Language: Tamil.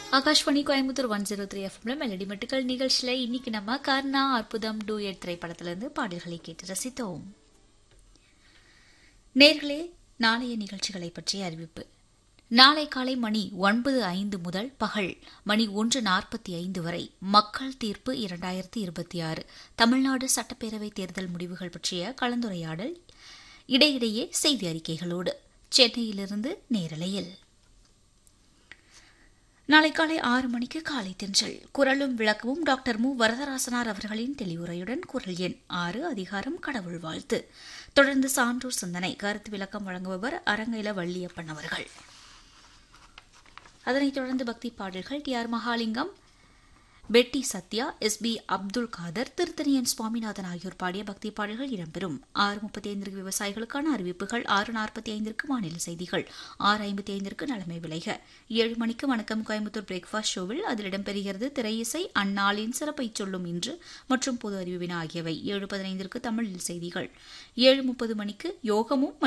Akashvani Coimbatore one zero three எஃப்எம்ல மெலடி மெட்டுக்கள் நிகழ்ச்சியில இன்னைக்கு நம்ம கர்ணா அற்புதம் டூ எட் திரைப்படத்திலிருந்து பாடல்களை கேட்டு ரசித்தோம் நேர்களே நாளைய நிகழ்ச்சிகளை பற்றிய அறிவிப்பு நாளை காலை மணி ஒன்பது ஐந்து முதல் பகல் மணி ஒன்று நாற்பத்தி ஐந்து வரை மக்கள் தீர்ப்பு இரண்டாயிரத்தி இருபத்தி ஆறு தமிழ்நாடு சட்டப்பேரவை தேர்தல் முடிவுகள் பற்றிய கலந்துரையாடல் இடையிடையே செய்தி அறிக்கைகளோடு சென்னையிலிருந்து நேரலையில் நாளை காலை ஆறு மணிக்கு காலை தென்றல் குரலும் விளக்கமும் டாக்டர் மு வரதராசனார் அவர்களின் தெளிவுரையுடன் குரல் எண் ஆறு அதிகாரம் கடவுள் வாழ்த்து தொடர்ந்து சான்றோர் சிந்தனை கருத்து விளக்கம் வழங்குபவர் அரங்கைல வள்ளியப்பன் அவர்கள் அதனைத் தொடர்ந்து பக்தி பாடல்கள் டி ஆர் மகாலிங்கம் பெட்டி சத்யா எஸ் பி அப்துல் காதர் திருத்தணியன் சுவாமிநாதன் ஆகியோர் பாடிய பக்தி பாடல்கள் இடம்பெறும் ஆறு முப்பத்தி ஐந்திற்கு விவசாயிகளுக்கான அறிவிப்புகள் ஆறு நாற்பத்தி ஐந்திற்கு மாநில செய்திகள் ஆறு ஐம்பத்தி ஐந்திற்கு நலமை விளைக ஏழு மணிக்கு வணக்கம் கோயம்புத்தூர் பிரேக்ஃபாஸ்ட் ஷோவில் அதில் இடம்பெறுகிறது திரையிசை அந்நாளின் சிறப்பை சொல்லும் இன்று மற்றும் பொது அறிவு வினா ஆகியவை ஏழு பதினைந்திற்கு தமிழில் செய்திகள் ஏழு முப்பது மணிக்கு யோகமும்